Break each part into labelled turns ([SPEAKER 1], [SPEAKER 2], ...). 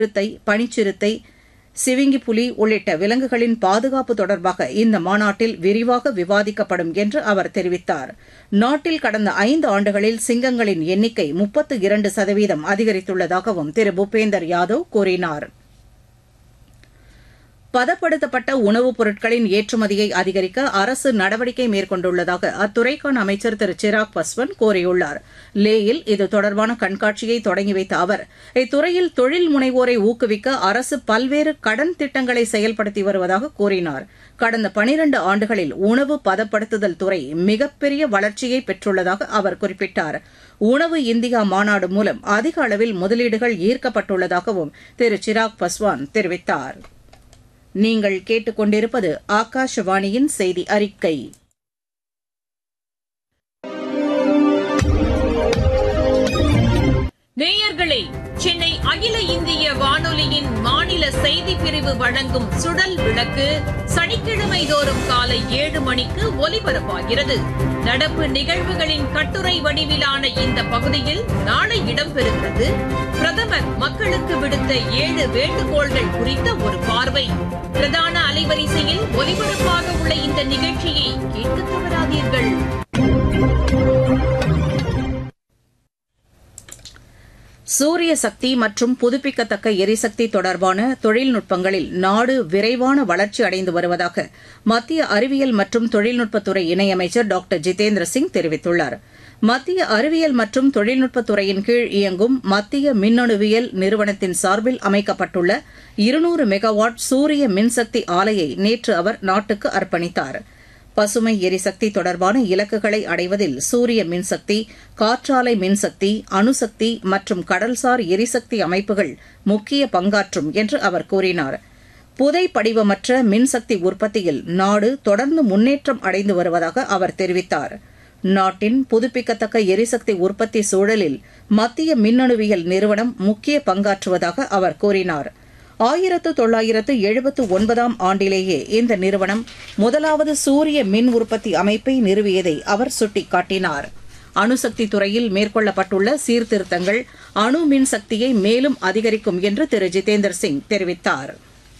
[SPEAKER 1] சிறுத்தை பனிச்சிறுத்தை சிவிங்கி புலி உள்ளிட்ட விலங்குகளின் பாதுகாப்பு தொடர்பாக இந்த மாநாட்டில் விரிவாக விவாதிக்கப்படும் என்று அவர் தெரிவித்தார் நாட்டில் கடந்த ஐந்து ஆண்டுகளில் சிங்கங்களின் எண்ணிக்கை முப்பத்து இரண்டு சதவீதம் அதிகரித்துள்ளதாகவும் திரு பூபேந்தர் யாதவ் கூறினார் பதப்படுத்தப்பட்ட உணவுப் பொருட்களின் ஏற்றுமதியை அதிகரிக்க அரசு நடவடிக்கை மேற்கொண்டுள்ளதாக அத்துறைக்கான அமைச்சர் திரு சிராக் பஸ்வான் கூறியுள்ளார் லேயில் இது தொடர்பான கண்காட்சியை தொடங்கி வைத்த அவர் இத்துறையில் தொழில் முனைவோரை ஊக்குவிக்க அரசு பல்வேறு கடன் திட்டங்களை செயல்படுத்தி வருவதாக கூறினார் கடந்த பனிரண்டு ஆண்டுகளில் உணவு பதப்படுத்துதல் துறை மிகப்பெரிய வளர்ச்சியை பெற்றுள்ளதாக அவர் குறிப்பிட்டார் உணவு இந்தியா மாநாடு மூலம் அதிக அளவில் முதலீடுகள் ஈர்க்கப்பட்டுள்ளதாகவும் திரு சிராக் பஸ்வான் தெரிவித்தார் நீங்கள் கேட்டுக்கொண்டிருப்பது ஆகாஷவாணியின் செய்தி அறிக்கை
[SPEAKER 2] நேயர்களே சென்னை அகில இந்திய வானொலியின் மாநில செய்தி பிரிவு வழங்கும் சுடல் விளக்கு சனிக்கிழமை தோறும் காலை ஏழு மணிக்கு ஒலிபரப்பாகிறது நடப்பு நிகழ்வுகளின் கட்டுரை வடிவிலான இந்த பகுதியில் நாளை இடம்பெறுகிறது பிரதமர் மக்களுக்கு விடுத்த ஏழு வேண்டுகோள்கள் குறித்த ஒரு பார்வை பிரதான அலைவரிசையில் ஒலிபரப்பாக உள்ள இந்த நிகழ்ச்சியை கேட்க தவறாதீர்கள்
[SPEAKER 1] சூரிய சக்தி மற்றும் புதுப்பிக்கத்தக்க எரிசக்தி தொடர்பான தொழில்நுட்பங்களில் நாடு விரைவான வளர்ச்சி அடைந்து வருவதாக மத்திய அறிவியல் மற்றும் தொழில்நுட்பத்துறை இணையமைச்சர் டாக்டர் ஜிதேந்திர சிங் தெரிவித்துள்ளார் மத்திய அறிவியல் மற்றும் தொழில்நுட்பத்துறையின் கீழ் இயங்கும் மத்திய மின்னணுவியல் நிறுவனத்தின் சார்பில் அமைக்கப்பட்டுள்ள இருநூறு மெகாவாட் சூரிய மின்சக்தி ஆலையை நேற்று அவர் நாட்டுக்கு அர்ப்பணித்தாா் பசுமை எரிசக்தி தொடர்பான இலக்குகளை அடைவதில் சூரிய மின்சக்தி காற்றாலை மின்சக்தி அணுசக்தி மற்றும் கடல்சார் எரிசக்தி அமைப்புகள் முக்கிய பங்காற்றும் என்று அவர் கூறினார் புதை படிவமற்ற மின்சக்தி உற்பத்தியில் நாடு தொடர்ந்து முன்னேற்றம் அடைந்து வருவதாக அவர் தெரிவித்தார் நாட்டின் புதுப்பிக்கத்தக்க எரிசக்தி உற்பத்தி சூழலில் மத்திய மின்னணுவியல் நிறுவனம் முக்கிய பங்காற்றுவதாக அவர் கூறினாா் ஆயிரத்து தொள்ளாயிரத்து எழுபத்து ஒன்பதாம் ஆண்டிலேயே இந்த நிறுவனம் முதலாவது சூரிய மின் உற்பத்தி அமைப்பை நிறுவியதை அவர் சுட்டிக்காட்டினார் அணுசக்தி துறையில் மேற்கொள்ளப்பட்டுள்ள சீர்திருத்தங்கள் அணு மின் சக்தியை மேலும் அதிகரிக்கும் என்று திரு ஜிதேந்தர் சிங் தெரிவித்தார்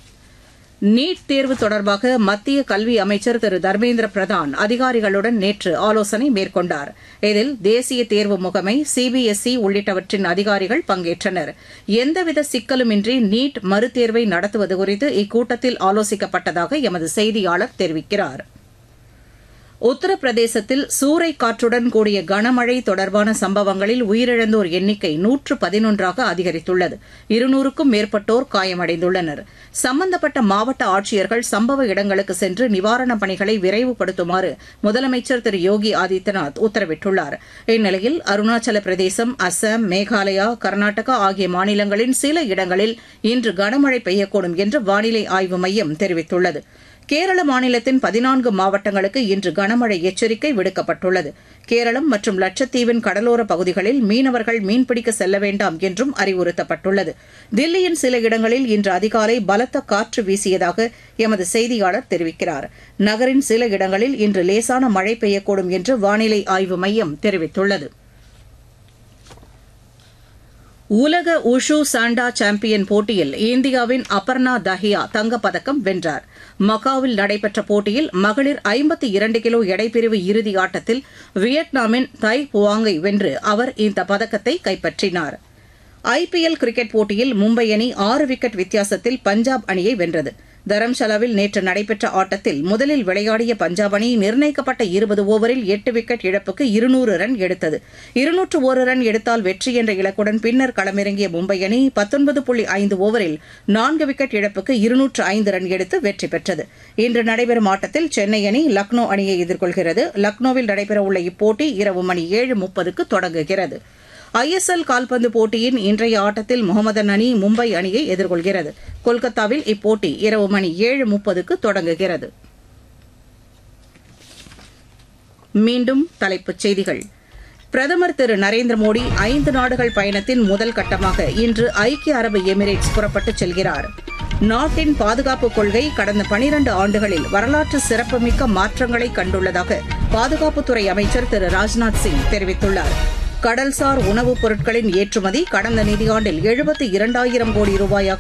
[SPEAKER 1] நீட் தேர்வு தொடர்பாக மத்திய கல்வி அமைச்சர் திரு தர்மேந்திர பிரதான் அதிகாரிகளுடன் நேற்று ஆலோசனை மேற்கொண்டார் இதில் தேசிய தேர்வு முகமை சிபிஎஸ்இ உள்ளிட்டவற்றின் அதிகாரிகள் பங்கேற்றனர் எந்தவித சிக்கலுமின்றி நீட் மறுதேர்வை நடத்துவது குறித்து இக்கூட்டத்தில் ஆலோசிக்கப்பட்டதாக எமது செய்தியாளர் தெரிவிக்கிறாா் உத்தரப்பிரதேசத்தில் சூறை காற்றுடன் கூடிய கனமழை தொடர்பான சம்பவங்களில் உயிரிழந்தோர் எண்ணிக்கை நூற்று பதினொன்றாக அதிகரித்துள்ளது இருநூறுக்கும் மேற்பட்டோர் காயமடைந்துள்ளனர் சம்பந்தப்பட்ட மாவட்ட ஆட்சியர்கள் சம்பவ இடங்களுக்கு சென்று நிவாரணப் பணிகளை விரைவுபடுத்துமாறு முதலமைச்சர் திரு யோகி ஆதித்யநாத் உத்தரவிட்டுள்ளார் இந்நிலையில் அருணாச்சல பிரதேசம் அஸ்ஸாம் மேகாலயா கர்நாடகா ஆகிய மாநிலங்களின் சில இடங்களில் இன்று கனமழை பெய்யக்கூடும் என்று வானிலை ஆய்வு மையம் தெரிவித்துள்ளது கேரள மாநிலத்தின் பதினான்கு மாவட்டங்களுக்கு இன்று கனமழை எச்சரிக்கை விடுக்கப்பட்டுள்ளது கேரளம் மற்றும் லட்சத்தீவின் கடலோர பகுதிகளில் மீனவர்கள் மீன்பிடிக்க செல்ல வேண்டாம் என்றும் அறிவுறுத்தப்பட்டுள்ளது தில்லியின் சில இடங்களில் இன்று அதிகாலை பலத்த காற்று வீசியதாக எமது செய்தியாளர் தெரிவிக்கிறார் நகரின் சில இடங்களில் இன்று லேசான மழை பெய்யக்கூடும் என்று வானிலை ஆய்வு மையம் தெரிவித்துள்ளது உலக உஷு சாண்டா சாம்பியன் போட்டியில் இந்தியாவின் அபர்ணா தஹியா தங்கப்பதக்கம் வென்றார் மகாவில் நடைபெற்ற போட்டியில் மகளிர் ஐம்பத்தி இரண்டு கிலோ எடைப்பிரிவு இறுதி ஆட்டத்தில் வியட்நாமின் தை புவாங்கை வென்று அவர் இந்த பதக்கத்தை கைப்பற்றினார் ஐபிஎல் கிரிக்கெட் போட்டியில் மும்பை அணி ஆறு விக்கெட் வித்தியாசத்தில் பஞ்சாப் அணியை வென்றது தரம்ஷாலாவில் நேற்று நடைபெற்ற ஆட்டத்தில் முதலில் விளையாடிய பஞ்சாப் அணி நிர்ணயிக்கப்பட்ட இருபது ஓவரில் எட்டு விக்கெட் இழப்புக்கு இருநூறு ரன் எடுத்தது இருநூற்று ஒரு ரன் எடுத்தால் வெற்றி என்ற இலக்குடன் பின்னர் களமிறங்கிய மும்பை அணி பத்தொன்பது புள்ளி ஐந்து ஓவரில் நான்கு விக்கெட் இழப்புக்கு இருநூற்று ஐந்து ரன் எடுத்து வெற்றி பெற்றது இன்று நடைபெறும் ஆட்டத்தில் சென்னை அணி லக்னோ அணியை எதிர்கொள்கிறது லக்னோவில் நடைபெறவுள்ள இப்போட்டி இரவு மணி ஏழு முப்பதுக்கு தொடங்குகிறது ஐஎஸ்எல் கால்பந்து போட்டியின் இன்றைய ஆட்டத்தில் முகமதன் அணி மும்பை அணியை எதிர்கொள்கிறது கொல்கத்தாவில் இப்போட்டி இரவு மணி ஏழு முப்பதுக்கு தொடங்குகிறது மீண்டும் தலைப்புச் செய்திகள் பிரதமர் திரு நரேந்திர மோடி ஐந்து நாடுகள் பயணத்தின் முதல் கட்டமாக இன்று ஐக்கிய அரபு எமிரேட்ஸ் புறப்பட்டுச் செல்கிறார் நாட்டின் பாதுகாப்பு கொள்கை கடந்த பனிரண்டு ஆண்டுகளில் வரலாற்று சிறப்புமிக்க மாற்றங்களை கண்டுள்ளதாக பாதுகாப்புத்துறை அமைச்சர் திரு ராஜ்நாத் சிங் தெரிவித்துள்ளார் கடல்சார் உணவுப் பொருட்களின் ஏற்றுமதி கடந்த நிதியாண்டில் எழுபத்தி இரண்டாயிரம் கோடி ரூபாயாக